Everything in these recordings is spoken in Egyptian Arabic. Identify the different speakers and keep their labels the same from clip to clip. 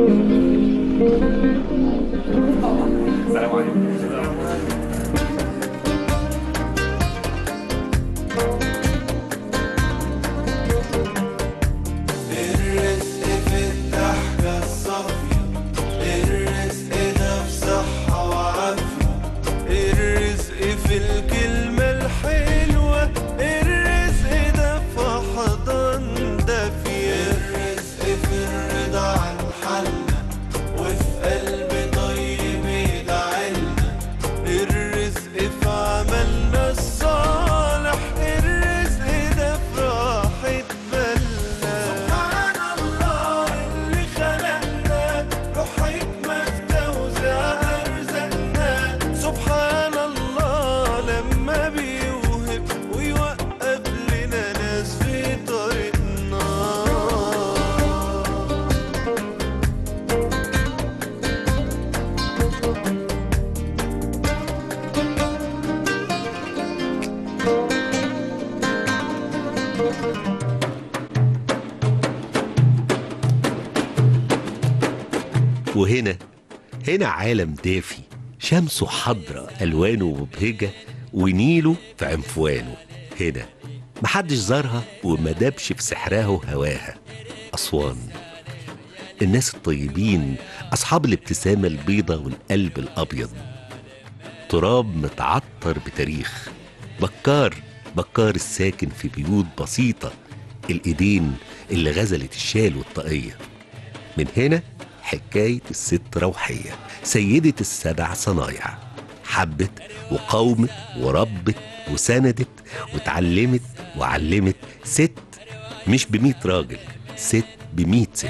Speaker 1: السلام عليكم
Speaker 2: الرزق في الضحكة الصافية الرزق ده في صحة وعافية الرزق في الكلمة الحلوة الرزق ده في حضن دافية الرزق في الرضا عن حالنا وفي قلب طيب يدعلنا الرزق في عملنا الصالح الرزق ده في راحة بالنا سبحان الله اللي خلقنا له حكمة في توزيع أرزاقنا سبحان الله لما بيوهب ويوقف لنا ناس في طريقنا
Speaker 3: وهنا هنا عالم دافي شمسه حضرة ألوانه مبهجة ونيله في عنفوانه هنا محدش زارها وما دابش في سحرها وهواها أسوان الناس الطيبين أصحاب الابتسامة البيضة والقلب الأبيض تراب متعطر بتاريخ بكار بكار الساكن في بيوت بسيطة الإيدين اللي غزلت الشال والطاقية من هنا حكاية الست روحية سيدة السبع صنايع حبت وقاومت وربت وسندت واتعلمت وعلمت ست مش بمية راجل ست بمية ست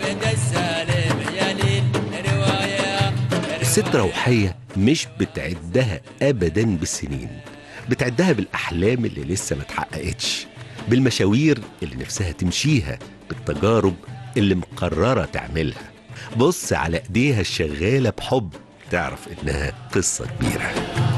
Speaker 3: الست روحية مش بتعدها أبدا بالسنين بتعدها بالأحلام اللي لسه ما اتحققتش بالمشاوير اللي نفسها تمشيها بالتجارب اللي مقررة تعملها بص على ايديها الشغالة بحب تعرف انها قصة كبيرة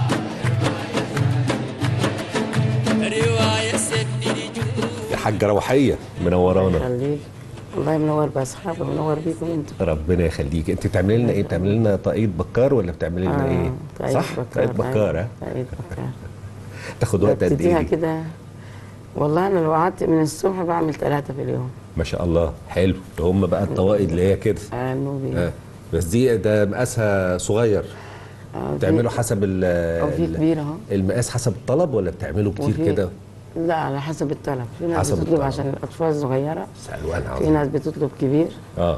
Speaker 3: يا حاجة روحية منورانا
Speaker 4: خليك الله منور باصحابه منور بيكم انتم
Speaker 3: ربنا يخليك انت بتعملي لنا ايه بتعملي لنا طاقية بكار ولا بتعملي لنا ايه
Speaker 4: طاقية
Speaker 3: صح طاقية بكار ها
Speaker 4: طاقية بكار
Speaker 3: تاخد وقت قد
Speaker 4: ببتديها
Speaker 3: ايه دي؟
Speaker 4: كده والله انا لو قعدت من الصبح بعمل ثلاثة في اليوم
Speaker 3: ما شاء الله حلو ده هم بقى الطواقي اللي هي كده
Speaker 4: آه النوبي
Speaker 3: آه. بس دي ده مقاسها صغير
Speaker 4: آه، في-
Speaker 3: بتعملوا حسب ال
Speaker 4: أو في
Speaker 3: ال-
Speaker 4: كبير اهو
Speaker 3: المقاس حسب الطلب ولا بتعملوا كتير
Speaker 4: وفي-
Speaker 3: كده
Speaker 4: لا على حسب الطلب في ناس
Speaker 3: حسب
Speaker 4: بتطلب
Speaker 3: الطلب.
Speaker 4: عشان الاطفال الصغيره
Speaker 3: بس الوان
Speaker 4: في
Speaker 3: عظيم
Speaker 4: ناس بتطلب كبير
Speaker 3: اه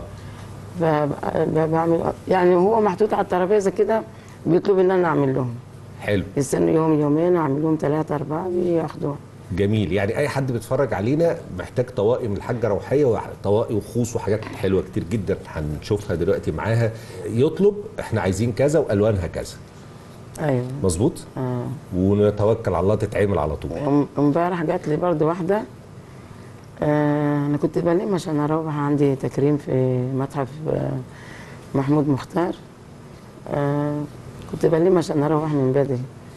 Speaker 4: فبعمل يعني هو محطوط على الترابيزه كده بيطلب ان انا اعمل لهم
Speaker 3: حلو
Speaker 4: يستنوا يوم يومين اعمل لهم ثلاثه اربعه بياخدوها
Speaker 3: جميل يعني اي حد بيتفرج علينا محتاج طواقي من الحاجه روحيه وطواقي وخوص وحاجات حلوه كتير جدا هنشوفها دلوقتي معاها يطلب احنا عايزين كذا والوانها كذا
Speaker 4: ايوه
Speaker 3: مظبوط
Speaker 4: اه
Speaker 3: ونتوكل على الله تتعمل على طول
Speaker 4: أم- امبارح جات لي برضه واحده آه انا كنت بنام عشان اروح عندي تكريم في متحف آه محمود مختار آه كنت بنام عشان اروح من بدري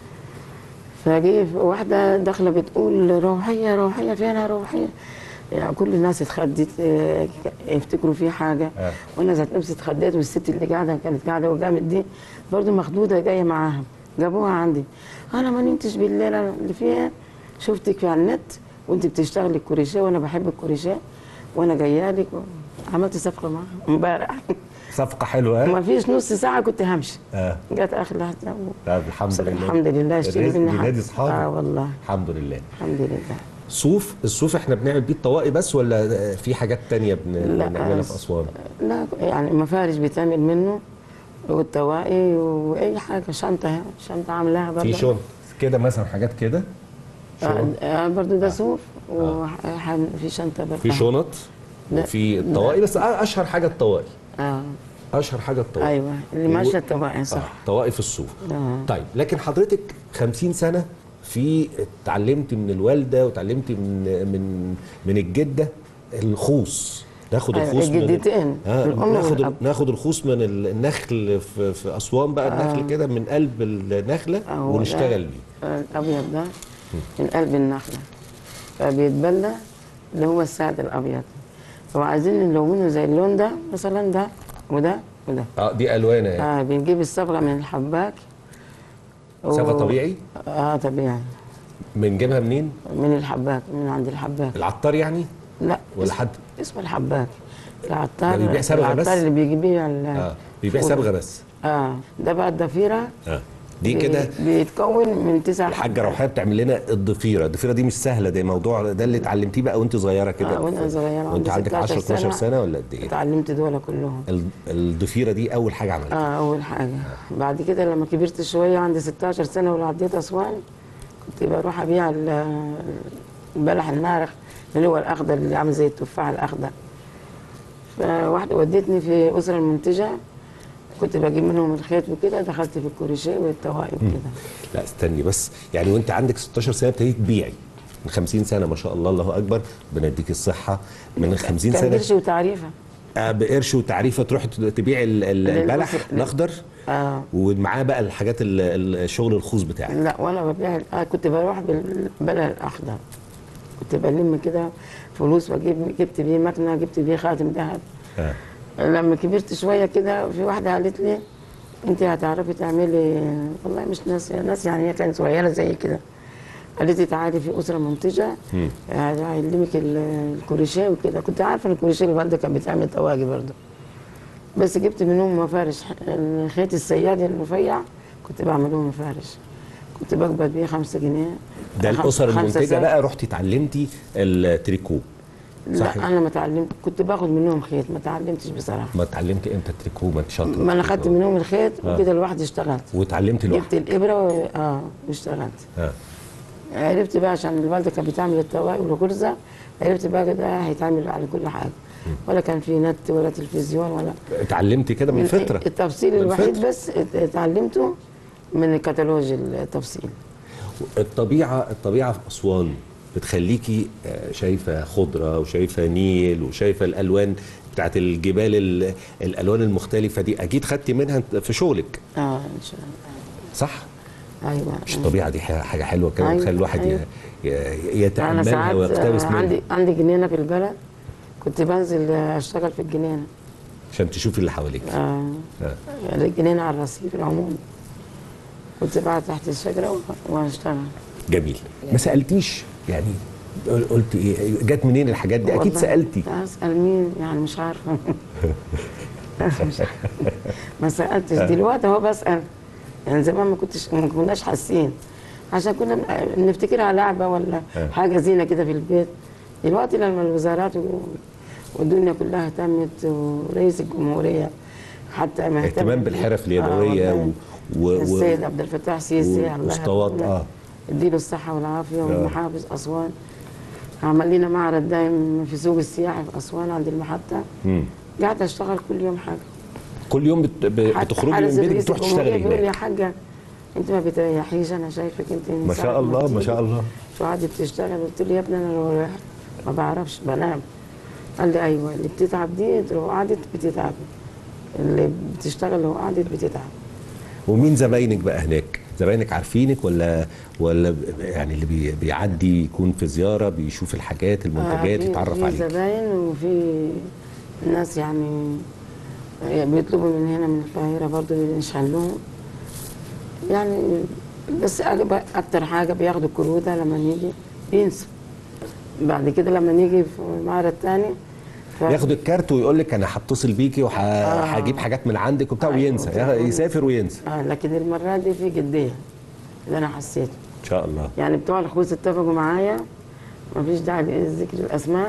Speaker 4: فجي واحده داخله بتقول روحيه روحيه فينا روحيه يعني كل الناس اتخدت آه، يفتكروا في حاجه
Speaker 3: آه.
Speaker 4: وانا ذات نفسي اتخديت والست اللي قاعده كانت قاعده وجامد دي برضه مخدوده جايه معاها جابوها عندي انا ما نمتش بالليل أنا اللي فيها شفتك على النت وانت بتشتغلي الكوريشيه وانا بحب الكوريشيه وانا جايه لك عملت صفقه معاها امبارح
Speaker 3: صفقه حلوه ها؟
Speaker 4: ما فيش نص ساعه كنت همشي
Speaker 3: اه
Speaker 4: جت اخر لحظه
Speaker 3: طب الحمد لله
Speaker 4: الحمد لله اشتري
Speaker 3: الرزق
Speaker 4: مني
Speaker 3: بينادي
Speaker 4: حاجه
Speaker 3: اصحابه
Speaker 4: اه والله
Speaker 3: الحمد لله
Speaker 4: الحمد لله
Speaker 3: صوف الصوف احنا بنعمل بيه الطواقي بس ولا في حاجات تانية بن-
Speaker 4: لا،
Speaker 3: بنعملها في اسوان
Speaker 4: لا يعني مفارش بيتعمل منه والتواقي واي حاجه شنطه شنطه عاملاها برضه
Speaker 3: في شنط كده مثلا حاجات كده
Speaker 4: آه آه برضه ده صوف وفي شنطه برضه
Speaker 3: في شنط
Speaker 4: لا.
Speaker 3: وفي الطواقي بس اشهر حاجه الطواقي
Speaker 4: اه
Speaker 3: اشهر حاجه الطواقي
Speaker 4: ايوه اللي ماشيه الطواقي
Speaker 3: آه.
Speaker 4: صح
Speaker 3: طواقي في الصوف
Speaker 4: آه.
Speaker 3: طيب لكن حضرتك 50 سنه في اتعلمت من الوالده وتعلمت من من من الجده الخوص ناخد
Speaker 4: أيوة،
Speaker 3: الخوص من ال-
Speaker 4: الجدتين،
Speaker 3: آه
Speaker 4: الأم
Speaker 3: ناخد ال-
Speaker 4: والأب.
Speaker 3: ناخد الخوص من ال- النخل في, في اسوان بقى النخل كده من قلب النخله
Speaker 4: أهو ده.
Speaker 3: ونشتغل بيه
Speaker 4: آه، الابيض ده من قلب النخله فبيتبلى اللي هو السعد الابيض فعايزين نلونه زي اللون ده مثلا ده وده وده
Speaker 3: اه دي الوان اهي
Speaker 4: آه بنجيب الصبغه من الحباك و-
Speaker 3: صبغه طبيعي
Speaker 4: اه طبيعي
Speaker 3: بنجيبها منين
Speaker 4: من الحباك من عند الحباك
Speaker 3: العطار يعني
Speaker 4: لا
Speaker 3: ولا
Speaker 4: اسم-
Speaker 3: حد
Speaker 4: اسمه الحباك العطار
Speaker 3: ده بيبيع صبغة بس؟
Speaker 4: العطار اللي بيجي بيه ال-
Speaker 3: اه بيبيع
Speaker 4: فول.
Speaker 3: صبغه بس
Speaker 4: اه ده بقى الضفيره
Speaker 3: اه دي
Speaker 4: بي-
Speaker 3: كده
Speaker 4: بيتكون من تسع
Speaker 3: الحاجه
Speaker 4: حبات.
Speaker 3: روحيه بتعمل لنا الضفيره الضفيره دي مش سهله ده موضوع ده اللي اتعلمتيه بقى وانت صغيره كده
Speaker 4: آه وانا صغيره
Speaker 3: وانت
Speaker 4: عندي
Speaker 3: عندك 10
Speaker 4: 16
Speaker 3: 12 سنه ولا قد ايه
Speaker 4: اتعلمت دول كلهم
Speaker 3: ال- الضفيره دي اول حاجه عملتها
Speaker 4: اه اول حاجه بعد كده لما كبرت شويه عندي 16 سنه وعديت اسوان كنت بروح ابيع ال- البلح النارخ اللي هو الاخضر اللي عامل زي التفاح الاخضر فواحده ودتني في اسره المنتجه كنت بجيب منهم الخيط وكده دخلت في الكروشيه والتوائم وكده
Speaker 3: لا استني بس يعني وانت عندك 16 سنه ابتديت تبيعي من 50 سنه ما شاء الله الله اكبر ربنا يديك الصحه من 50
Speaker 4: كان
Speaker 3: سنه
Speaker 4: قرش وتعريفه
Speaker 3: آه، بقرش وتعريفه تروح تبيع ال- ال- البلح
Speaker 4: الأسر-
Speaker 3: الاخضر
Speaker 4: اه
Speaker 3: ومعاه بقى الحاجات ال- ال- الشغل الخوص بتاعك
Speaker 4: لا وانا ببيع آه كنت بروح بالبلح الاخضر كنت بلم كده فلوس واجيب جبت بيه مكنه جبت بيه خاتم ذهب
Speaker 3: آه.
Speaker 4: لما كبرت شويه كده في واحده قالت لي انت هتعرفي تعملي والله مش ناس ناس يعني هي كانت صغيره زي كده قالت لي تعالي في اسره منتجه هعلمك ال- الكروشيه وكده كنت عارفه ان الكروشيه الوالده كانت بتعمل طواجي برضه بس جبت منهم مفارش الخيط السياد الرفيع كنت بعملهم مفارش كنت بقبض بيه خمسة جنيه
Speaker 3: ده
Speaker 4: خم-
Speaker 3: الاسر
Speaker 4: خمسة
Speaker 3: المنتجه
Speaker 4: ساعة.
Speaker 3: بقى رحتي اتعلمتي التريكو صح
Speaker 4: لا انا ما اتعلمت كنت باخد منهم خيط ما اتعلمتش بصراحه
Speaker 3: ما اتعلمتي امتى التريكو ما انت شاطره
Speaker 4: ما انا خدت منهم الخيط
Speaker 3: آه.
Speaker 4: وكده لوحدي اشتغلت
Speaker 3: واتعلمتي
Speaker 4: جبت
Speaker 3: لوحدك
Speaker 4: الابره و... اه واشتغلت
Speaker 3: آه.
Speaker 4: عرفت بقى عشان الوالده كانت بتعمل الطواقي والغرزه عرفت بقى ده هيتعمل على كل حاجه ولا كان في نت ولا تلفزيون ولا
Speaker 3: اتعلمتي كده من فتره
Speaker 4: التفصيل
Speaker 3: من
Speaker 4: الوحيد
Speaker 3: فترة.
Speaker 4: بس ات- اتعلمته من كتالوج التفصيل
Speaker 3: الطبيعه الطبيعه في اسوان بتخليكي آه، شايفه خضره وشايفه نيل وشايفه الالوان بتاعت الجبال ال- الالوان المختلفه دي اكيد خدتي منها في شغلك
Speaker 4: اه ان شاء الله
Speaker 3: صح
Speaker 4: ايوه
Speaker 3: مش الطبيعه دي ح- حاجه حلوه كده
Speaker 4: أيوة،
Speaker 3: تخلي الواحد ي-
Speaker 4: أيوة.
Speaker 3: ي-
Speaker 4: انا
Speaker 3: يتاملها
Speaker 4: ساعات
Speaker 3: ويقتبس
Speaker 4: آه،
Speaker 3: منها
Speaker 4: عندي عندي جنينه في البلد كنت بنزل آه، اشتغل في الجنينه
Speaker 3: عشان تشوفي اللي حواليك
Speaker 4: آه
Speaker 3: آه.
Speaker 4: الجنينه على الرصيف العمومي كنت بقعد تحت الشجره و- واشتغل
Speaker 3: جميل ما سالتيش يعني قل- قلت ايه جت منين الحاجات دي اكيد
Speaker 4: والله
Speaker 3: سالتي
Speaker 4: اسال مين يعني مش عارفه مش عارفة. ما سالتش دلوقتي اهو بسال يعني زمان ما كنتش ما كناش حاسين عشان كنا بن- نفتكرها لعبه ولا
Speaker 3: آه.
Speaker 4: حاجه زينه كده في البيت دلوقتي لما الوزارات و- والدنيا كلها اهتمت ورئيس الجمهوريه حتى ما اهتم
Speaker 3: اهتمام
Speaker 4: بيه.
Speaker 3: بالحرف
Speaker 4: آه
Speaker 3: اليدويه
Speaker 4: والله.
Speaker 3: و... و...
Speaker 4: السيد عبد الفتاح سيسي الله
Speaker 3: واسطوات
Speaker 4: يرحمه.
Speaker 3: اه
Speaker 4: اديله الصحة والعافية ومحافظ أسوان عمل لنا معرض دايم في سوق السياحة في أسوان عند المحطة
Speaker 3: مم.
Speaker 4: قاعدة أشتغل كل يوم حاجة
Speaker 3: كل يوم بت... ب...
Speaker 4: حتى
Speaker 3: بتخرجي
Speaker 4: حارس
Speaker 3: من بيتك
Speaker 4: رئيس
Speaker 3: بتروح
Speaker 4: الجمهورية
Speaker 3: تشتغلي
Speaker 4: بيقول لي يا
Speaker 3: هناك
Speaker 4: حاجة أنت ما بتريحيش أنا شايفك أنت من
Speaker 3: ما
Speaker 4: ساعة
Speaker 3: شاء الله ما
Speaker 4: تيجي
Speaker 3: شاء الله
Speaker 4: شو قاعدة بتشتغل قلت له يا ابني أنا لو ريحت ما بعرفش بنام قال لي أيوه اللي بتتعب دي لو قعدت بتتعب اللي بتشتغل لو قعدت بتتعب
Speaker 3: ومين زباينك بقى هناك زباينك عارفينك ولا ولا ب- يعني اللي بي... بيعدي يكون في زياره بيشوف الحاجات المنتجات
Speaker 4: آه، في-
Speaker 3: يتعرف
Speaker 4: في
Speaker 3: عليك
Speaker 4: زباين وفي ناس يعني بيطلبوا من هنا من القاهرة برضو بنشحن لهم يعني بس أغلب- أكتر حاجة بياخدوا الكروتة لما نيجي بينسوا بعد كده لما نيجي في معرض تاني ف...
Speaker 3: ياخد الكارت ويقول لك انا هتصل بيكي وهجيب حاجات من عندك وبتاع
Speaker 4: أيوة.
Speaker 3: وينسى يا- يسافر وينسى
Speaker 4: آه لكن المرة دي في جدية اللي أنا حسيته
Speaker 3: ان شاء الله
Speaker 4: يعني بتوع الخوص اتفقوا معايا مفيش داعي لذكر الاسماء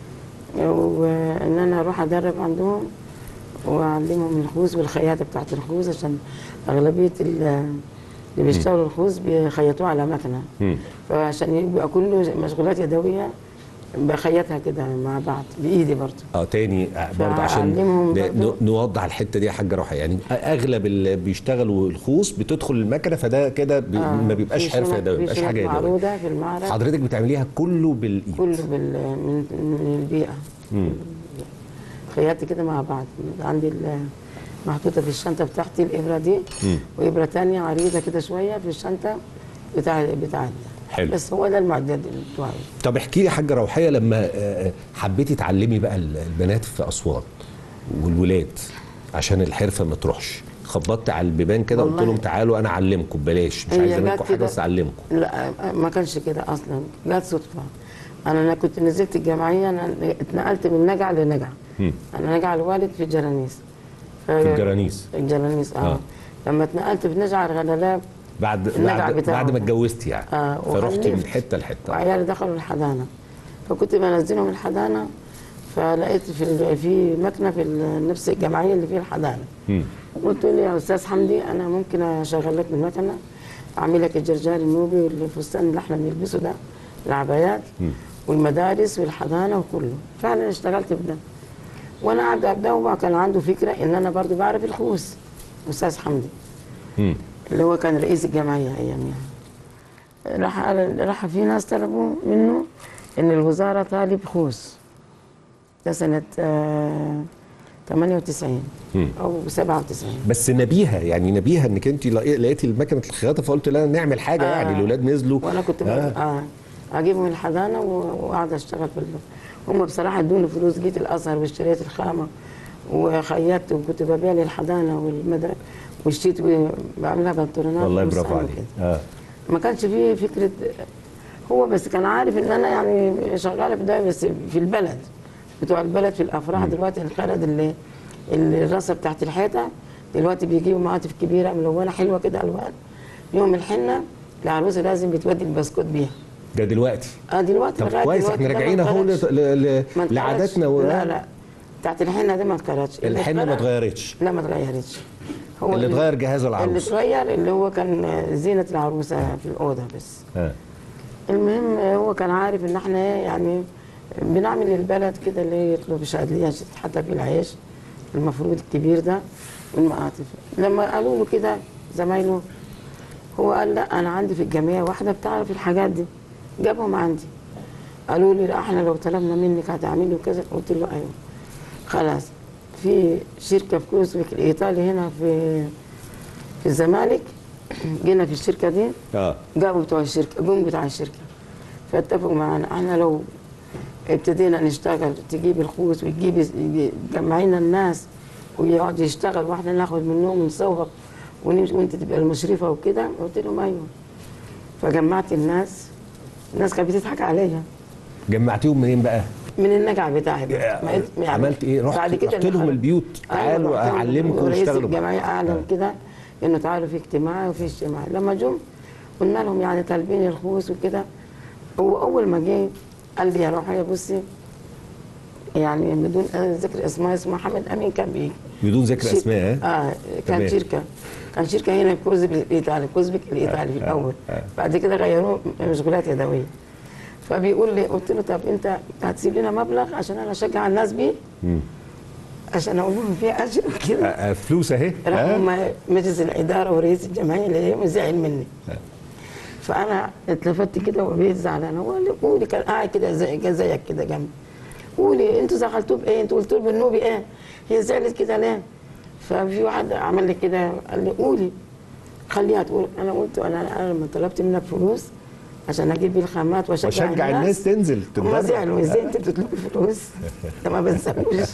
Speaker 4: وان انا اروح ادرب عندهم واعلمهم الخوص والخياطه بتاعت الخوص عشان اغلبيه ال- اللي بيشتغلوا الخوص بيخيطوه على مكنه
Speaker 3: مم.
Speaker 4: فعشان يبقى كله مشغولات يدويه بخيطها كده مع بعض بايدي برضه
Speaker 3: اه تاني آه، برضه عشان
Speaker 4: فأعلمهم
Speaker 3: ن-
Speaker 4: برضه.
Speaker 3: ن- نوضح الحته دي يا حاجه روحيه يعني اغلب اللي بيشتغلوا الخوص بتدخل المكنه فده كده بي
Speaker 4: آه،
Speaker 3: ما بيبقاش
Speaker 4: في
Speaker 3: حرفه
Speaker 4: شنط-
Speaker 3: يدويه ما
Speaker 4: في
Speaker 3: بيبقاش
Speaker 4: شنط
Speaker 3: حاجه يدويه
Speaker 4: معروضه في المعرض
Speaker 3: حضرتك بتعمليها كله بالايد
Speaker 4: كله بال من, من البيئه
Speaker 3: مم.
Speaker 4: خيطت كده مع بعض عندي ال- محطوطه في الشنطه بتاعتي الابره دي
Speaker 3: مم.
Speaker 4: وابره تانية عريضه كده شويه في الشنطه بتاع بتاعتي
Speaker 3: حلو.
Speaker 4: بس هو ده المعدات بتوعي
Speaker 3: طب احكي لي يا حاجه روحيه لما آه، حبيتي تعلمي بقى ال- البنات في اسوان والولاد عشان الحرفه ما تروحش خبطت على البيبان كده قلت
Speaker 4: والله.
Speaker 3: لهم تعالوا انا اعلمكم ببلاش مش
Speaker 4: هي
Speaker 3: عايز
Speaker 4: جت
Speaker 3: منكم حاجه
Speaker 4: كده.
Speaker 3: بس اعلمكم
Speaker 4: لا ما كانش كده اصلا جت صدفه انا انا كنت نزلت الجمعيه انا اتنقلت من نجع لنجع
Speaker 3: مم.
Speaker 4: انا نجع الوالد في الجرانيس ف-
Speaker 3: في الجرانيس
Speaker 4: الجرانيس اه,
Speaker 3: آه.
Speaker 4: لما اتنقلت في نجع الغلالاب
Speaker 3: بعد
Speaker 4: النجع
Speaker 3: بعد,
Speaker 4: بتاعه.
Speaker 3: بعد ما اتجوزت يعني
Speaker 4: آه،
Speaker 3: فرحت من
Speaker 4: وخلفت.
Speaker 3: حته لحته
Speaker 4: وعيالي دخلوا الحضانه فكنت بنزلهم الحضانه فلقيت في ال- في مكنه في ال- نفس الجمعيه اللي فيها الحضانه
Speaker 3: مم.
Speaker 4: قلت له يا استاذ حمدي انا ممكن اشغل لك المكنه اعمل لك الجرجال النوبي والفستان اللي احنا بنلبسه ده العبايات والمدارس والحضانه وكله فعلا اشتغلت بده وانا قاعده ابدا هو كان عنده فكره ان انا برضو بعرف الخوص استاذ حمدي
Speaker 3: مم.
Speaker 4: اللي هو كان رئيس الجمعيه ايامها راح قال- راح في ناس طلبوا منه ان الوزاره طالب خوص ده سنه آه 98
Speaker 3: مم.
Speaker 4: او 97
Speaker 3: بس نبيهه يعني نبيهه انك انت لقي- لقيتي المكنه الخياطه فقلت لا نعمل حاجه
Speaker 4: آه.
Speaker 3: يعني الاولاد نزلوا
Speaker 4: وانا كنت
Speaker 3: آه.
Speaker 4: آه. آه اجيبهم الحضانه و- وقاعده اشتغل في ال- هم بصراحه ادوني فلوس جيت الازهر واشتريت الخامه وخيطت وكنت ببيع للحضانه والمدرسه والشيت بعملها بنطلونات
Speaker 3: والله
Speaker 4: وقمصان
Speaker 3: برافو عليك
Speaker 4: وكده.
Speaker 3: اه
Speaker 4: ما كانش فيه فكره هو بس كان عارف ان انا يعني شغاله في ده بس في البلد بتوع البلد في الافراح دلوقتي الخرد اللي اللي الراسه بتاعت الحيطه دلوقتي بيجيبوا معاطف كبيره ملونه حلوه كده الوان يوم الحنه العروسه لازم بتودي البسكوت بيها
Speaker 3: ده دلوقتي
Speaker 4: اه دلوقتي
Speaker 3: طب
Speaker 4: لغاية
Speaker 3: كويس
Speaker 4: دلوقتي
Speaker 3: احنا
Speaker 4: ده ما
Speaker 3: راجعين اهو
Speaker 4: اتكررش.
Speaker 3: ل- ل-
Speaker 4: ما اتكررش.
Speaker 3: لعاداتنا و...
Speaker 4: لا لا بتاعت الحنه دي ما اتكررتش اللي
Speaker 3: الحنه ما
Speaker 4: اتكرر-
Speaker 3: اتغيرتش
Speaker 4: لا ما اتغيرتش هو
Speaker 3: اللي اتغير جهاز
Speaker 4: اللي
Speaker 3: العروس
Speaker 4: اتغير اللي هو كان زينه العروسه في الاوضه بس
Speaker 3: آه.
Speaker 4: المهم هو كان عارف ان احنا إيه يعني بنعمل البلد كده اللي هي يطلب شادلية عشان تتحط في العيش المفروض الكبير ده والمقاطف لما قالوا له كده زمايله هو قال لا انا عندي في الجمعيه واحده بتعرف الحاجات دي جابهم عندي قالوا لي لا احنا لو طلبنا منك هتعملي كذا قلت له ايوه خلاص في شركه في كروزويك الايطالي هنا في في الزمالك جينا في الشركه دي
Speaker 3: اه
Speaker 4: جابوا بتوع الشركه جم بتاع الشركه فاتفقوا معانا احنا لو ابتدينا نشتغل تجيب الخوص وتجيب تجمعينا الناس ويقعد يشتغل واحنا ناخد منهم ونصور ونمشي وانت تبقى المشرفه وكده قلت لهم ايوه فجمعت الناس الناس كانت بتضحك عليا
Speaker 3: جمعتيهم منين بقى؟
Speaker 4: من النجع بتاعي ده. ما قلت- يعني
Speaker 3: عملت ايه؟ رحت
Speaker 4: بعد كده
Speaker 3: رحت لهم
Speaker 4: دخلت-
Speaker 3: البيوت
Speaker 4: أيوة،
Speaker 3: تعالوا
Speaker 4: رحت لهم.
Speaker 3: اعلمكم
Speaker 4: ورئيس
Speaker 3: واشتغلوا
Speaker 4: الجمعيه اعلن كده انه تعالوا في اجتماع وفي اجتماع لما جم قلنا لهم يعني طالبين الخوص وكده هو اول ما جه قال لي يا روحيه بصي يعني بدون ذكر اسماء اسمه محمد امين كان بيجي
Speaker 3: بدون ذكر
Speaker 4: شر-
Speaker 3: اسماء ها؟
Speaker 4: اه كان
Speaker 3: تمام.
Speaker 4: شركه كان شركه هنا في كوزبك الايطالي كوزبك الايطالي في
Speaker 3: آه،
Speaker 4: الاول
Speaker 3: آه.
Speaker 4: بعد كده غيروه مشغولات يدويه فبيقول لي قلت له طب انت هتسيب لنا مبلغ عشان انا اشجع الناس بيه
Speaker 3: مم.
Speaker 4: عشان اقول لهم في اجر
Speaker 3: آه،
Speaker 4: وكده
Speaker 3: آه، فلوس اهي
Speaker 4: راح
Speaker 3: ها؟
Speaker 4: هم مجلس الاداره ورئيس الجمعيه اللي هي زعل مني فانا اتلفت كده وبقيت زعلان هو قال لي قولي كان قاعد كده زي كان زيك كده جنبي قولي انتوا زعلتوه بايه؟ انتوا قلتوا له بالنوبي ايه؟ هي زعلت كده ليه؟ ففي واحد عمل لي كده قال لي قولي خليها تقول انا قلت انا انا لما طلبت منك فلوس عشان اجيب بيه الخامات واشجع,
Speaker 3: واشجع الناس تنزل
Speaker 4: هم
Speaker 3: تتدرب
Speaker 4: زعلوا ازاي انت بتطلبي فلوس؟ ده ما بنسالوش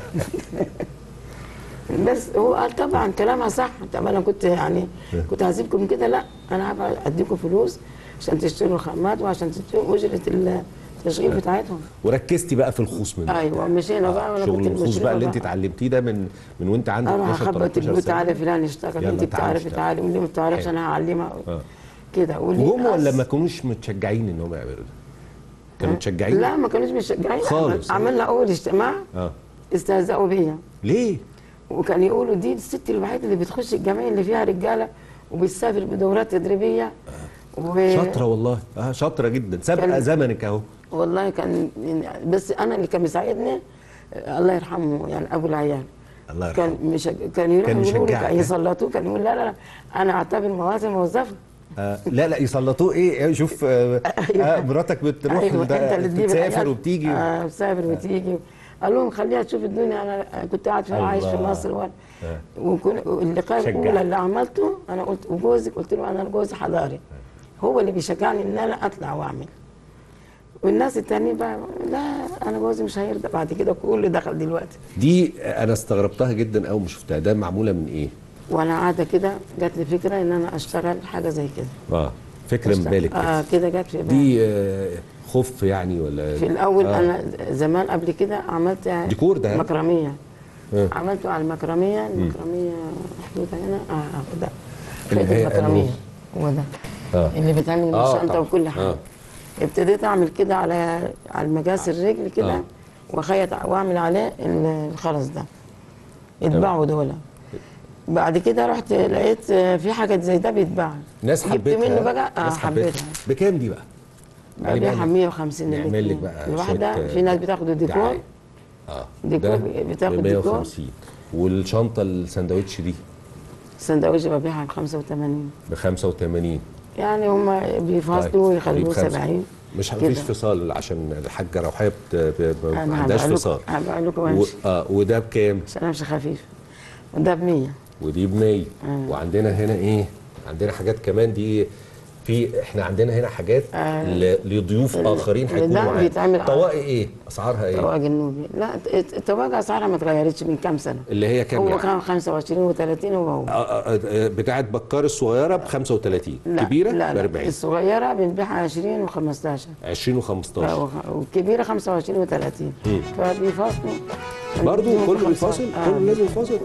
Speaker 4: بس هو قال طبعا كلامها صح طب انا كنت يعني كنت هسيبكم كده لا انا هبقى اديكم فلوس عشان تشتروا الخامات وعشان تدوا اجره التشغيل بتاعتهم
Speaker 3: وركزتي بقى في الخوص من
Speaker 4: ايوه مشينا بقى وانا
Speaker 3: شغل
Speaker 4: كنت
Speaker 3: الخوص
Speaker 4: المشرفة
Speaker 3: بقى اللي انت اتعلمتيه ده من من وانت عندك
Speaker 4: انا
Speaker 3: 12
Speaker 4: هخبط
Speaker 3: 13
Speaker 4: البيوت
Speaker 3: سنه
Speaker 4: تعالى فلان اشتغل
Speaker 3: يلا
Speaker 4: انت
Speaker 3: تعالى
Speaker 4: بتعرفي
Speaker 3: اشتغل.
Speaker 4: تعالي واللي ما بتعرفش
Speaker 3: حلو.
Speaker 4: انا هعلمها
Speaker 3: آه.
Speaker 4: كده واللي
Speaker 3: وهم ولا
Speaker 4: أص-
Speaker 3: ما كانوش متشجعين ان هم يعملوا ده؟ كانوا متشجعين؟
Speaker 4: لا ما كانوش مشجعين
Speaker 3: خالص.
Speaker 4: عملنا اول اجتماع
Speaker 3: اه
Speaker 4: استهزأوا بيا
Speaker 3: ليه؟
Speaker 4: وكان يقولوا دي الست الوحيده اللي بتخش الجمعيه اللي فيها رجاله وبتسافر بدورات تدريبيه و...
Speaker 3: شاطره والله اه شاطره جدا سابقه
Speaker 4: كان-
Speaker 3: زمنك اهو
Speaker 4: والله كان يعني بس انا اللي كان مساعدني آه، الله يرحمه يعني ابو العيال
Speaker 3: الله يرحمه
Speaker 4: كان مش كان يروح
Speaker 3: كان
Speaker 4: يقولوا لي
Speaker 3: يشجعك.
Speaker 4: كان يسلطوه كان يقول لا لا لا انا اعتبر مواسم موظفه
Speaker 3: آه لا لا يسلطوه ايه شوف آه آه مراتك بتروح
Speaker 4: ايوه
Speaker 3: ده-
Speaker 4: انت اللي تجيب
Speaker 3: تسافر
Speaker 4: العيال.
Speaker 3: وبتيجي
Speaker 4: اه بتسافر وتيجي قال لهم خليها تشوف الدنيا انا كنت قاعد في عايش في
Speaker 3: الله.
Speaker 4: مصر و...
Speaker 3: آه.
Speaker 4: وكن... اللقاء
Speaker 3: شجعك.
Speaker 4: الاولى اللي عملته انا قلت وجوزك قلت له انا جوزي حضاري هو اللي بيشجعني ان انا اطلع واعمل والناس التانيين بقى لا انا جوزي مش هيرضى بعد كده كله دخل دلوقتي
Speaker 3: دي انا استغربتها جدا اول ما شفتها ده معموله من ايه
Speaker 4: وانا قاعده كده جات لي فكره ان انا اشتغل حاجه زي كده
Speaker 3: اه فكره من
Speaker 4: أشتغل-
Speaker 3: بالك
Speaker 4: اه
Speaker 3: كده
Speaker 4: كده جت في بالي
Speaker 3: دي آه، خف يعني ولا
Speaker 4: في الاول
Speaker 3: آه.
Speaker 4: انا زمان قبل كده عملت
Speaker 3: ديكور ده؟
Speaker 4: مكرميه
Speaker 3: آه.
Speaker 4: عملته على المكرميه المكرميه محطوطه هنا اه آه، ده
Speaker 3: اللي
Speaker 4: خيط
Speaker 3: هي
Speaker 4: المكرميه
Speaker 3: أنهي؟
Speaker 4: هو ده
Speaker 3: آه.
Speaker 4: اللي بيتعمل من
Speaker 3: آه،
Speaker 4: الشنطه
Speaker 3: طبعا.
Speaker 4: وكل حاجه
Speaker 3: آه.
Speaker 4: ابتديت اعمل كده على على المجاس الرجل كده
Speaker 3: آه.
Speaker 4: واخيط واعمل عليه ال- الخرز ده اتباعوا دول بعد كده رحت لقيت آه، في حاجات زي ده بيتباع
Speaker 3: ناس
Speaker 4: جبت
Speaker 3: حبيتها
Speaker 4: منه بقى اه
Speaker 3: ناس
Speaker 4: حبيتها
Speaker 3: بكام دي بقى؟ يعني
Speaker 4: ببيعها
Speaker 3: بقى
Speaker 4: 150
Speaker 3: نعمل لك
Speaker 4: الاتنين.
Speaker 3: بقى
Speaker 4: الواحده
Speaker 3: شوية،
Speaker 4: في ناس بتاخدوا ديكور
Speaker 3: دعاية. اه
Speaker 4: ديكور
Speaker 3: ده
Speaker 4: بتاخد
Speaker 3: ب
Speaker 4: ديكور.
Speaker 3: 150 والشنطه الساندوتش دي
Speaker 4: السندوتش ببيعها ب 85
Speaker 3: ب 85
Speaker 4: يعني هم بيفاصلوا
Speaker 3: طيب،
Speaker 4: ويخلوه
Speaker 3: بخمسة.
Speaker 4: 70
Speaker 3: مش
Speaker 4: كده.
Speaker 3: مفيش فصال عشان الحاجه روحيه بت... ب... ب... ما
Speaker 4: انا
Speaker 3: عندهاش
Speaker 4: هبيع
Speaker 3: فصال
Speaker 4: لكم هبيع لكم
Speaker 3: و...
Speaker 4: وامشي
Speaker 3: اه وده بكام؟
Speaker 4: عشان امشي خفيف وده ب 100
Speaker 3: ودي ب 100
Speaker 4: آه.
Speaker 3: وعندنا هنا ايه؟ عندنا حاجات كمان دي في احنا عندنا هنا حاجات
Speaker 4: آه.
Speaker 3: ل... لضيوف
Speaker 4: ال-
Speaker 3: اخرين
Speaker 4: اللي
Speaker 3: هيكونوا
Speaker 4: ده
Speaker 3: معانا
Speaker 4: بيتعمل على-
Speaker 3: طواقي ايه؟ اسعارها ايه؟
Speaker 4: طواجن النوبي لا الت- الطواجن اسعارها ما اتغيرتش من كام سنه
Speaker 3: اللي هي كام
Speaker 4: هو
Speaker 3: يعني؟
Speaker 4: كان 25 و30 هو هو
Speaker 3: آه، آه، آه، بتاعت بكار الصغيره ب 35
Speaker 4: لا
Speaker 3: كبيره
Speaker 4: لا
Speaker 3: ب
Speaker 4: لا
Speaker 3: 40
Speaker 4: الصغيره بنبيعها 20 و15
Speaker 3: 20 و15
Speaker 4: والكبيره 25 و30 فبيفاصلوا
Speaker 3: برضه
Speaker 4: نديهم
Speaker 3: كله
Speaker 4: خمسة-
Speaker 3: بيفاصل
Speaker 4: آه.
Speaker 3: كله لازم يفاصل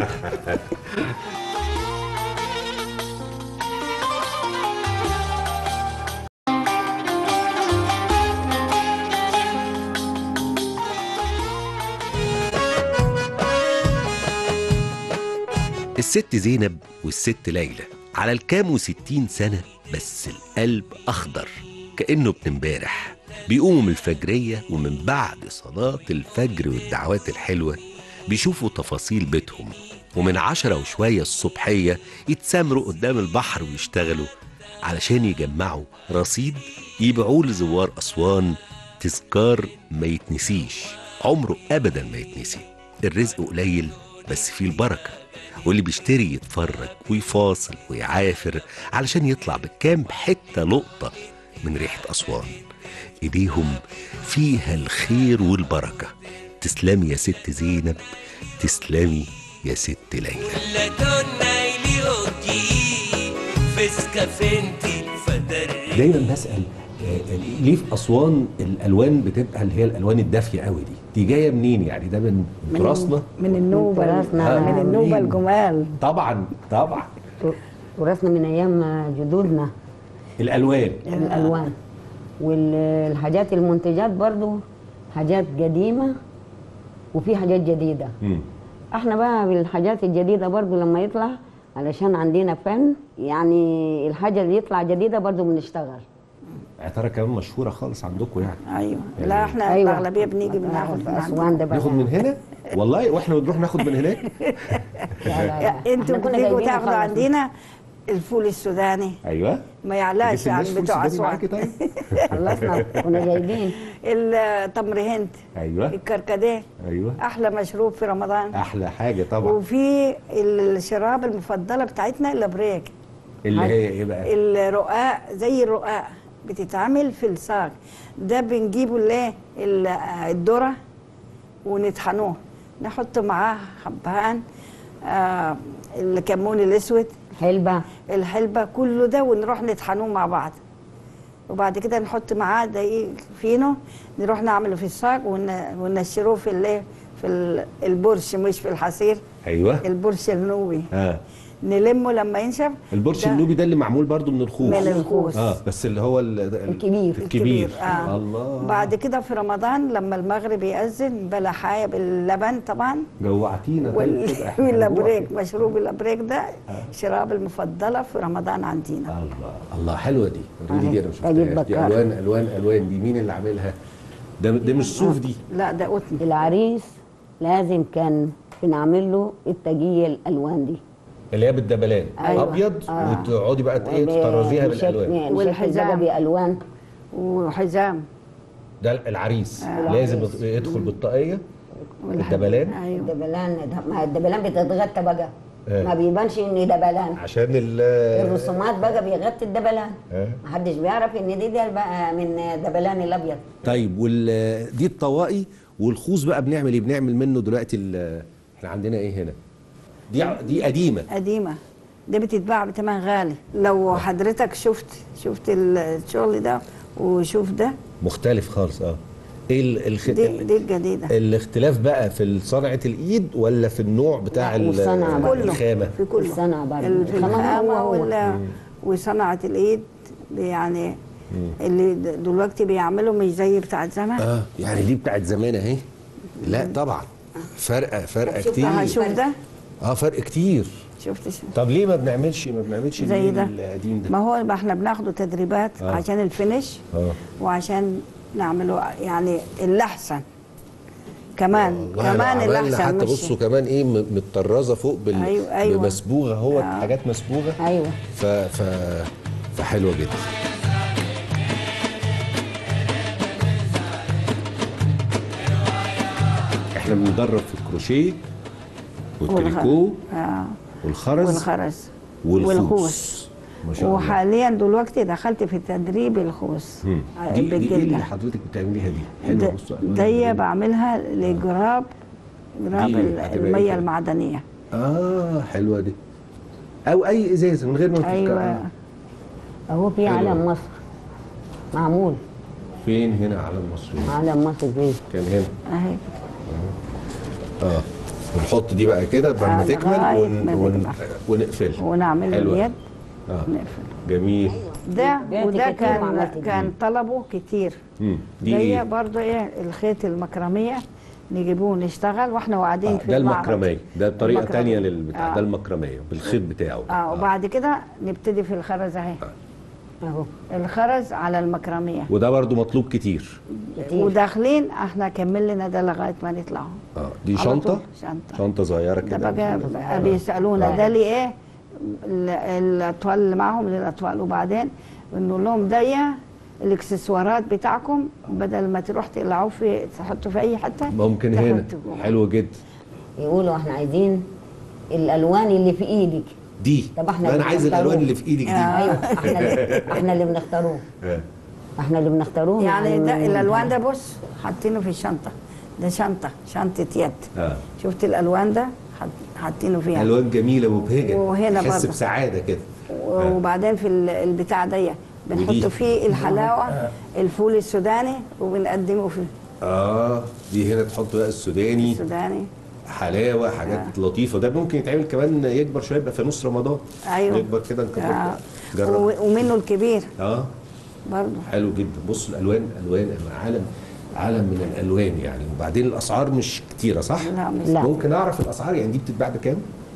Speaker 3: الست زينب والست ليلى على الكام وستين سنة بس القلب أخضر كأنه ابن امبارح بيقوموا من الفجرية ومن بعد صلاة الفجر والدعوات الحلوة بيشوفوا تفاصيل بيتهم ومن عشرة وشوية الصبحية يتسامروا قدام البحر ويشتغلوا علشان يجمعوا رصيد يبيعوه لزوار أسوان تذكار ما يتنسيش عمره أبدا ما يتنسي الرزق قليل بس فيه البركة واللي بيشتري يتفرج ويفاصل ويعافر علشان يطلع بكام حتة لقطة من ريحة أسوان إيديهم فيها الخير والبركة تسلمي يا ست زينب تسلمي يا ست ليلى
Speaker 1: La donna gli occhi fresca fenti fadare
Speaker 3: دايما بسأل آه، ليه في أسوان الألوان بتبقى اللي هي الألوان الدافية قوي دي دي جاية منين يعني ده من تراثنا
Speaker 5: من النوبة
Speaker 6: تراثنا.
Speaker 5: من النوبة
Speaker 3: مين؟
Speaker 5: الجمال
Speaker 3: طبعا طبعا
Speaker 6: ورثنا من ايام جدودنا
Speaker 3: الألوان
Speaker 6: الالوان والحاجات المنتجات برضو حاجات قديمه وفي حاجات جديده
Speaker 3: مم.
Speaker 6: احنا بقى بالحاجات الجديده برضو لما يطلع علشان عندنا فن يعني الحاجه اللي يطلع جديده برضو بنشتغل
Speaker 3: عطارة كمان مشهورة خالص عندكم يعني
Speaker 5: ايوه لا احنا
Speaker 6: أيوة.
Speaker 5: الاغلبيه بنيجي بناخد من
Speaker 6: في
Speaker 5: عندهم.
Speaker 6: اسوان ده بقى
Speaker 3: ناخد من هنا والله واحنا بنروح ناخد من هناك
Speaker 6: لا لا لا.
Speaker 5: انتوا
Speaker 6: إحنا كنا
Speaker 5: بتيجوا
Speaker 6: جايبينه
Speaker 5: تاخدوا
Speaker 6: خالص.
Speaker 5: عندنا الفول السوداني
Speaker 3: ايوه
Speaker 5: ما يعلاش
Speaker 3: جبت
Speaker 5: عن
Speaker 3: الناس فول
Speaker 5: بتوع
Speaker 3: سوداني معاكي
Speaker 5: اسوان
Speaker 3: طيب
Speaker 6: خلصنا كنا جايبين
Speaker 5: التمر هند
Speaker 3: ايوه
Speaker 5: الكركديه
Speaker 3: ايوه
Speaker 5: احلى مشروب في رمضان
Speaker 3: احلى حاجه طبعا
Speaker 5: وفي الشراب المفضله بتاعتنا الابريك
Speaker 3: اللي هي ايه بقى
Speaker 5: الرقاق زي الرقاق بتتعمل في الصاج ده بنجيبه ليه ال- الذره ونطحنوه نحط معاه حبهان آه الكمون الاسود
Speaker 6: حلبه
Speaker 5: الحلبه كله ده ونروح نطحنوه مع بعض وبعد كده نحط معاه دقيق فينو نروح نعمله في الصاج ون- وننشروه في الايه في ال- البرش مش في الحصير
Speaker 3: ايوه
Speaker 5: البرش النوبي
Speaker 3: اه
Speaker 5: نلمه لما ينشف
Speaker 3: البرش
Speaker 5: ده
Speaker 3: النوبي ده اللي معمول برضو من الخوص
Speaker 5: من الخوص.
Speaker 3: اه بس اللي هو ال- ال-
Speaker 6: الكبير.
Speaker 3: الكبير
Speaker 5: آه.
Speaker 3: الله
Speaker 5: بعد كده في رمضان لما المغرب يأذن بلحاية باللبن طبعا
Speaker 3: جوعتينا طيب
Speaker 5: وال-
Speaker 3: كده، إحنا
Speaker 5: والابريك مشروب الابريك ده شراب المفضله في رمضان عندنا
Speaker 3: الله الله حلوه دي قولي لي دي انا ما
Speaker 6: أجيب
Speaker 3: شفتهاش دي
Speaker 6: بكار.
Speaker 3: الوان الوان الوان دي مين اللي عاملها ده ده مش صوف دي
Speaker 5: لا ده قطن
Speaker 6: العريس لازم كان بنعمل له التجيه الالوان دي
Speaker 3: اللي هي بالدبلان
Speaker 6: أيوة.
Speaker 3: ابيض
Speaker 6: آه.
Speaker 3: وتقعدي بقى ايه تطرزيها بالالوان
Speaker 5: والحزام.
Speaker 6: والحزام بالوان
Speaker 5: وحزام
Speaker 3: ده العريس لازم يدخل بالطاقيه الدبلان
Speaker 5: ايوه
Speaker 6: الدبلان ده ما الدبلان بتتغطى بقى
Speaker 3: آه.
Speaker 6: ما بيبانش ان دبلان
Speaker 3: عشان ال
Speaker 6: الرسومات بقى بيغطي الدبلان
Speaker 3: آه.
Speaker 6: محدش بيعرف ان دي ده بقى من دبلان الابيض
Speaker 3: طيب وال دي الطواقي والخوص بقى بنعمل ايه بنعمل منه دلوقتي ال- احنا عندنا ايه هنا دي ع- دي قديمه
Speaker 5: قديمة دي بتتباع بتمن غالي لو حضرتك شفت شفت الشغل ده وشوف ده
Speaker 3: مختلف خالص اه ايه ال- الخ...
Speaker 5: دي, دي الجديدة
Speaker 3: الاختلاف بقى في صنعه الايد ولا في النوع بتاع
Speaker 6: لا،
Speaker 3: ال-
Speaker 6: والصنعة بقى.
Speaker 5: كله
Speaker 3: الخامه
Speaker 5: في كله
Speaker 6: الصنعة برضه.
Speaker 5: ال- في
Speaker 6: الخامة
Speaker 5: الخامة
Speaker 6: هو هو.
Speaker 5: ولا وصنعة الإيد يعني اللي د- دلوقتي بيعملوا مش زي بتاع زمان
Speaker 3: اه يعني دي بتاعت زمان اهي لا طبعا فرقه فرقه
Speaker 6: شوف
Speaker 3: كتير
Speaker 6: بقى،
Speaker 5: شوف ده
Speaker 3: اه فرق كتير
Speaker 5: شفت شو-
Speaker 3: طب ليه ما بنعملش ما بنعملش
Speaker 5: زي
Speaker 3: الجيل
Speaker 5: ده
Speaker 3: القديم
Speaker 5: ما
Speaker 3: ده
Speaker 5: هو ما احنا بناخده تدريبات
Speaker 3: آه.
Speaker 5: عشان الفينش
Speaker 3: اه
Speaker 5: وعشان نعمله يعني الأحسن كمان
Speaker 3: والله لو
Speaker 5: كمان
Speaker 3: عملنا
Speaker 5: الأحسن
Speaker 3: حتى
Speaker 5: مش
Speaker 3: بصوا كمان ايه م- متطرزه فوق بال...
Speaker 5: أيوة، أيوة.
Speaker 3: بمسبوغه هو
Speaker 5: آه.
Speaker 3: حاجات مسبوغه
Speaker 6: ايوه
Speaker 3: ف... ف... فحلوه جدا احنا بندرب في الكروشيه والتريكو
Speaker 5: آه.
Speaker 3: والخرز
Speaker 5: والخرز
Speaker 3: والخوص
Speaker 5: والخوص
Speaker 3: ما شاء الله
Speaker 5: وحاليا دلوقتي دخلت في تدريب الخوص
Speaker 3: مم.
Speaker 5: آه،
Speaker 3: دي, دي ايه اللي
Speaker 5: بالجلدة
Speaker 3: حضرتك بتعمليها دي حلوه
Speaker 5: د-
Speaker 3: بصوا ألوان
Speaker 5: دي
Speaker 3: جميلة.
Speaker 5: بعملها لجراب جراب
Speaker 3: دي
Speaker 5: ال-
Speaker 3: هتبقى إيه
Speaker 5: المية
Speaker 3: كده؟
Speaker 5: المعدنية
Speaker 3: اه حلوه دي او اي ازازه من غير ما تفكر.
Speaker 5: أيوة
Speaker 6: اهو في
Speaker 3: حلو.
Speaker 6: علم مصر معمول
Speaker 3: فين هنا علم مصر
Speaker 6: علم مصر فين
Speaker 3: كان هنا
Speaker 5: أهي
Speaker 3: اه ونحط دي بقى كده بعد ما
Speaker 5: آه،
Speaker 3: تكمل
Speaker 5: لغاية
Speaker 3: ون...
Speaker 5: ما
Speaker 3: ون...
Speaker 5: تكمل.
Speaker 3: ونقفلها
Speaker 5: ونعمل
Speaker 3: حلوة.
Speaker 5: اليد
Speaker 3: اه
Speaker 5: نقفل
Speaker 3: جميل
Speaker 5: ده
Speaker 6: بعت
Speaker 5: وده
Speaker 6: كتير
Speaker 5: كان
Speaker 6: وعملت كتير.
Speaker 5: كان طلبه كتير
Speaker 3: مم. دي
Speaker 5: دي
Speaker 3: ايه؟
Speaker 5: برضه ايه الخيط المكرمية نجيبوه نشتغل واحنا قاعدين
Speaker 3: آه
Speaker 5: في
Speaker 3: ده
Speaker 5: المعرض.
Speaker 3: المكرمية ده بطريقة
Speaker 5: المكرمية.
Speaker 3: تانية للبتاع
Speaker 5: آه.
Speaker 3: ده المكرمية بالخيط بتاعه
Speaker 5: اه وبعد كده نبتدي في الخرز اهي
Speaker 6: اهو
Speaker 5: الخرز على المكرمية
Speaker 3: وده برضو مطلوب كتير
Speaker 6: كتير.
Speaker 5: وداخلين احنا كمل لنا ده لغايه ما نطلع
Speaker 3: اه دي
Speaker 5: على
Speaker 3: شنطة
Speaker 5: طول شنطة.
Speaker 3: شنطة صغيرة
Speaker 5: ده
Speaker 3: كده
Speaker 5: بقى, بقى بيسالونا ده ليه ايه ال- الاطفال اللي معاهم للاطفال وبعدين بنقول لهم ده الاكسسوارات بتاعكم بدل ما تروح تقلعوه في تحطوا في اي حته
Speaker 3: ممكن هنا
Speaker 5: تحطوا جوه.
Speaker 3: حلو جدا
Speaker 6: يقولوا احنا عايزين الالوان اللي في ايدك
Speaker 3: دي
Speaker 6: طب احنا
Speaker 3: انا
Speaker 6: اللي
Speaker 3: عايز
Speaker 6: بنختاروه.
Speaker 3: الالوان اللي في ايدك دي
Speaker 6: ايوه احنا اللي احنا اللي بنختاروه
Speaker 3: آه.
Speaker 6: احنا اللي بنختاروه
Speaker 5: يعني ده
Speaker 6: من-
Speaker 5: الالوان ده بص حاطينه في الشنطه ده شنطه شنطه يد
Speaker 3: اه
Speaker 5: شفت الالوان ده حط- حاطينه فيها
Speaker 3: الوان جميلة مبهجة
Speaker 5: وهنا
Speaker 3: تحس
Speaker 5: برضو.
Speaker 3: بسعادة كده
Speaker 5: وبعدين في ال- البتاع ده
Speaker 3: ودي.
Speaker 5: بنحط فيه الحلاوه الفول السوداني وبنقدمه فيه
Speaker 3: اه دي هنا تحط بقى السوداني
Speaker 5: السوداني
Speaker 3: حلاوة حاجات لطيفة ده ممكن يتعمل كمان يكبر شوية يبقى في نص رمضان
Speaker 5: ايوه
Speaker 3: يكبر كده
Speaker 5: آه.
Speaker 3: نكبر جرب
Speaker 5: و- ومنه الكبير
Speaker 3: اه
Speaker 5: برضه
Speaker 3: حلو جدا بص الالوان الوان عالم عالم من الالوان يعني وبعدين الاسعار مش كتيره صح
Speaker 5: لا مش
Speaker 6: لا.
Speaker 3: ممكن اعرف الاسعار يعني دي بتتباع بكام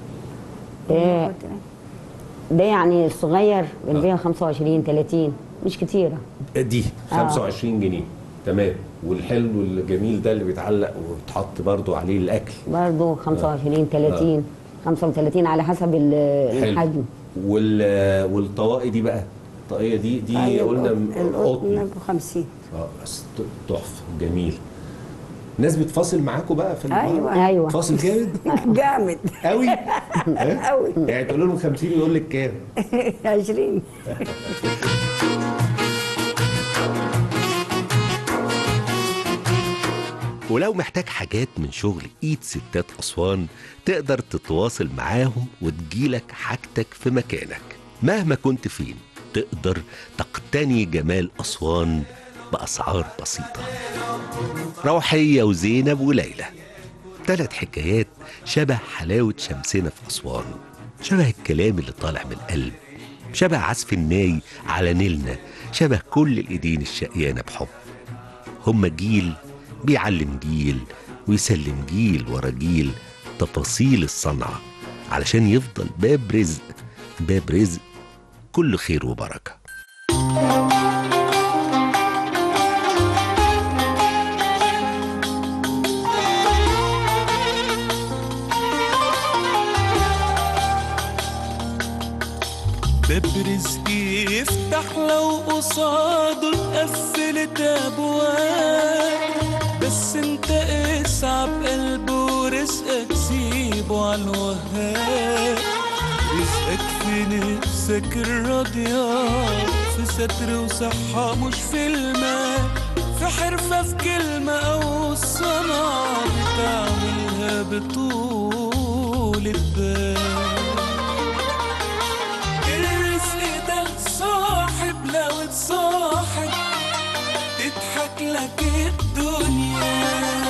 Speaker 6: ده ده يعني الصغير بنبيعه 25 30 مش كتيره
Speaker 3: دي
Speaker 6: آه.
Speaker 3: 25 جنيه تمام والحلو الجميل ده اللي بيتعلق وبتحط برضو عليه الاكل
Speaker 6: برضه 25 30 35 على حسب ال-
Speaker 3: حلو
Speaker 6: الحجم
Speaker 3: وال والطواقي دي بقى الطاقيه دي دي
Speaker 5: أيوة،
Speaker 3: قلنا
Speaker 5: القطن
Speaker 3: قطن
Speaker 5: ب 50
Speaker 3: اه بس ت- تحفه جميل ناس بتفاصل معاكم بقى في
Speaker 5: أيوة.
Speaker 3: المعرض؟
Speaker 6: ايوه
Speaker 3: فاصل جامد
Speaker 5: جامد
Speaker 3: قوي
Speaker 5: قوي
Speaker 3: يعني تقول لهم 50 يقول لك كام
Speaker 5: 20
Speaker 3: ولو محتاج حاجات من شغل ايد ستات اسوان تقدر تتواصل معاهم وتجيلك حاجتك في مكانك مهما كنت فين تقدر تقتني جمال اسوان باسعار بسيطه روحيه وزينب وليلى ثلاث حكايات شبه حلاوه شمسنا في اسوان شبه الكلام اللي طالع من القلب شبه عزف الناي على نيلنا شبه كل الايدين الشقيانه بحب هم جيل بيعلم جيل ويسلم جيل ورا جيل تفاصيل الصنعة علشان يفضل باب رزق باب رزق كل خير وبركة
Speaker 2: باب رزقي يفتح لو قصاده اتقفلت ابواب بس انت اسعى بقلبه ورزقك سيبه على الوهاب نفسك الراضية في ستر وصحة مش في المال في حرفة في كلمة أو الصنعة بتعملها بطول بال الرزق ده صاحب لو اتصاحب تضحك لك الدنيا